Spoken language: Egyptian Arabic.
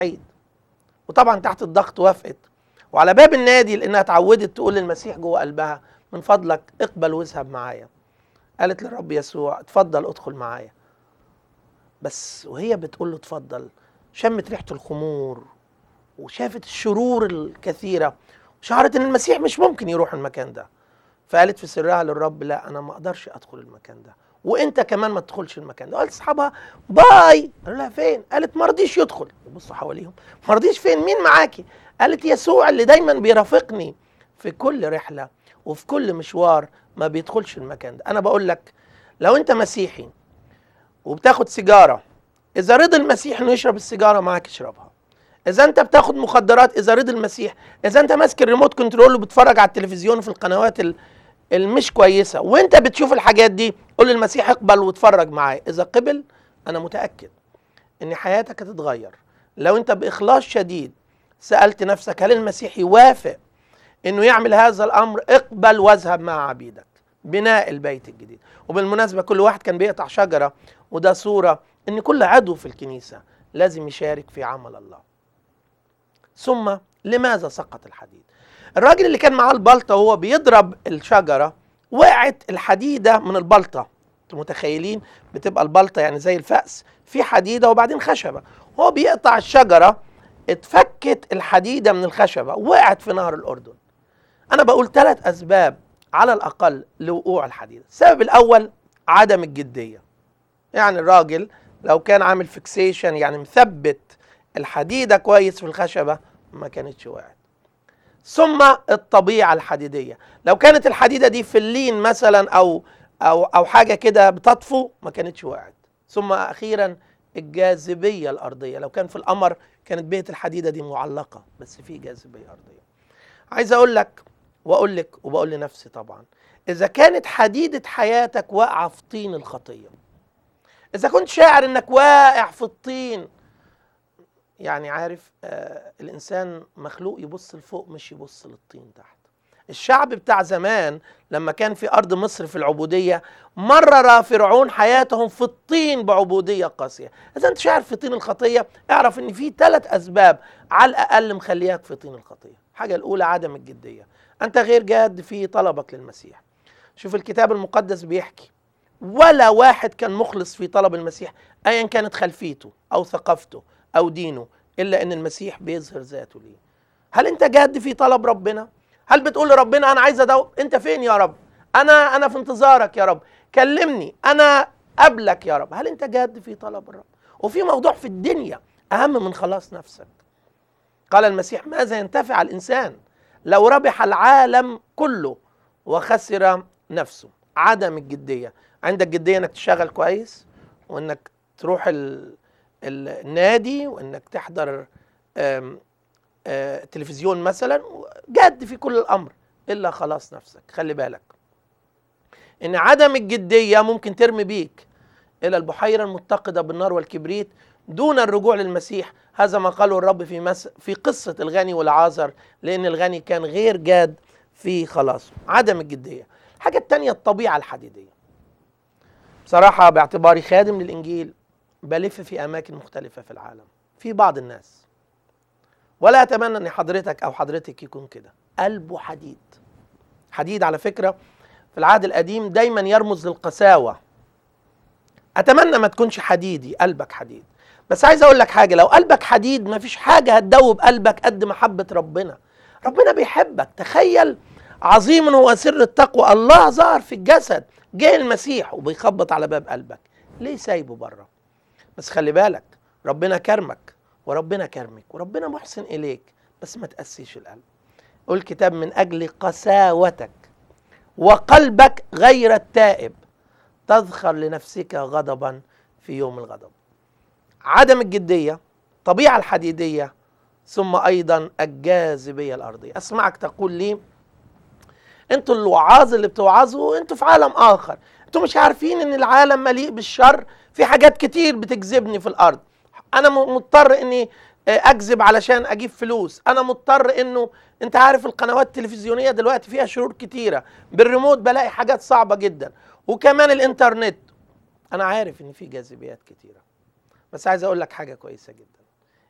عيد وطبعا تحت الضغط وافقت وعلى باب النادي لانها اتعودت تقول للمسيح جوه قلبها من فضلك اقبل واذهب معايا قالت للرب يسوع اتفضل ادخل معايا بس وهي بتقول له اتفضل شمت ريحه الخمور وشافت الشرور الكثيره وشعرت ان المسيح مش ممكن يروح المكان ده فقالت في سرها للرب لا انا ما اقدرش ادخل المكان ده وانت كمان ما تدخلش المكان ده قالت اصحابها باي قالوا لها فين قالت ما رضيش يدخل يبصوا حواليهم ما رضيش فين مين معاكي قالت يسوع اللي دايما بيرافقني في كل رحله وفي كل مشوار ما بيدخلش المكان ده انا بقول لك لو انت مسيحي وبتاخد سيجاره اذا رضي المسيح انه يشرب السيجاره معاك اشربها اذا انت بتاخد مخدرات اذا رضي المسيح اذا انت ماسك الريموت كنترول وبتتفرج على التلفزيون في القنوات ال- المش كويسه وانت بتشوف الحاجات دي قول للمسيح اقبل واتفرج معايا اذا قبل انا متاكد ان حياتك هتتغير لو انت باخلاص شديد سالت نفسك هل المسيح يوافق انه يعمل هذا الامر اقبل واذهب مع عبيدك بناء البيت الجديد وبالمناسبه كل واحد كان بيقطع شجره وده صوره ان كل عضو في الكنيسه لازم يشارك في عمل الله ثم لماذا سقط الحديد الراجل اللي كان معاه البلطه وهو بيضرب الشجره وقعت الحديده من البلطه انتوا متخيلين بتبقى البلطه يعني زي الفأس في حديده وبعدين خشبه هو بيقطع الشجره اتفكت الحديده من الخشبه وقعت في نهر الاردن انا بقول ثلاث اسباب على الاقل لوقوع الحديده السبب الاول عدم الجديه يعني الراجل لو كان عامل فيكسيشن يعني مثبت الحديده كويس في الخشبه ما كانتش وقعت ثم الطبيعه الحديديه لو كانت الحديده دي في اللين مثلا او او او حاجه كده بتطفو ما كانتش وقعت ثم اخيرا الجاذبيه الارضيه لو كان في القمر كانت بيت الحديده دي معلقه بس في جاذبيه ارضيه عايز اقول لك واقول لك وبقول لنفسي طبعا اذا كانت حديده حياتك واقعه في طين الخطيه اذا كنت شاعر انك واقع في الطين يعني عارف آه الانسان مخلوق يبص لفوق مش يبص للطين تحت الشعب بتاع زمان لما كان في ارض مصر في العبوديه مرر فرعون حياتهم في الطين بعبوديه قاسيه اذا انت شاعر في طين الخطيه اعرف ان في ثلاث اسباب على الاقل مخلياك في طين الخطيه الحاجه الاولى عدم الجديه انت غير جاد في طلبك للمسيح شوف الكتاب المقدس بيحكي ولا واحد كان مخلص في طلب المسيح ايا كانت خلفيته او ثقافته او دينه الا ان المسيح بيظهر ذاته ليه هل انت جاد في طلب ربنا هل بتقول لربنا انا عايز ادور انت فين يا رب انا انا في انتظارك يا رب كلمني انا قبلك يا رب هل انت جاد في طلب الرب وفي موضوع في الدنيا اهم من خلاص نفسك قال المسيح ماذا ينتفع الانسان لو ربح العالم كله وخسر نفسه عدم الجديه عندك جديه انك تشتغل كويس وانك تروح ال... ال... النادي وانك تحضر آم... آه... تلفزيون مثلا جد في كل الامر الا خلاص نفسك خلي بالك ان عدم الجديه ممكن ترمي بيك الى البحيره المتقده بالنار والكبريت دون الرجوع للمسيح هذا ما قاله الرب في مس... في قصه الغني والعازر لان الغني كان غير جاد في خلاصه عدم الجديه الحاجه الثانيه الطبيعه الحديديه بصراحه باعتباري خادم للانجيل بلف في اماكن مختلفه في العالم في بعض الناس ولا اتمنى ان حضرتك او حضرتك يكون كده قلبه حديد حديد على فكره في العهد القديم دايما يرمز للقساوه اتمنى ما تكونش حديدي قلبك حديد بس عايز اقول لك حاجه لو قلبك حديد ما فيش حاجه هتدوب قلبك قد محبه ربنا ربنا بيحبك تخيل عظيم هو سر التقوى الله ظهر في الجسد جه المسيح وبيخبط على باب قلبك ليه سايبه بره بس خلي بالك ربنا كرمك وربنا كرمك وربنا محسن اليك بس ما تقسيش القلب قول الكتاب من اجل قساوتك وقلبك غير التائب تذخر لنفسك غضبا في يوم الغضب عدم الجديه الطبيعه الحديديه ثم ايضا الجاذبيه الارضيه اسمعك تقول لي انتوا الوعاظ اللي بتوعظوا انتوا في عالم اخر انتوا مش عارفين ان العالم مليء بالشر في حاجات كتير بتجذبني في الارض انا مضطر اني اكذب علشان اجيب فلوس انا مضطر انه انت عارف القنوات التلفزيونيه دلوقتي فيها شرور كتيره بالريموت بلاقي حاجات صعبه جدا وكمان الانترنت انا عارف ان في جاذبيات كتيره بس عايز اقول لك حاجه كويسه جدا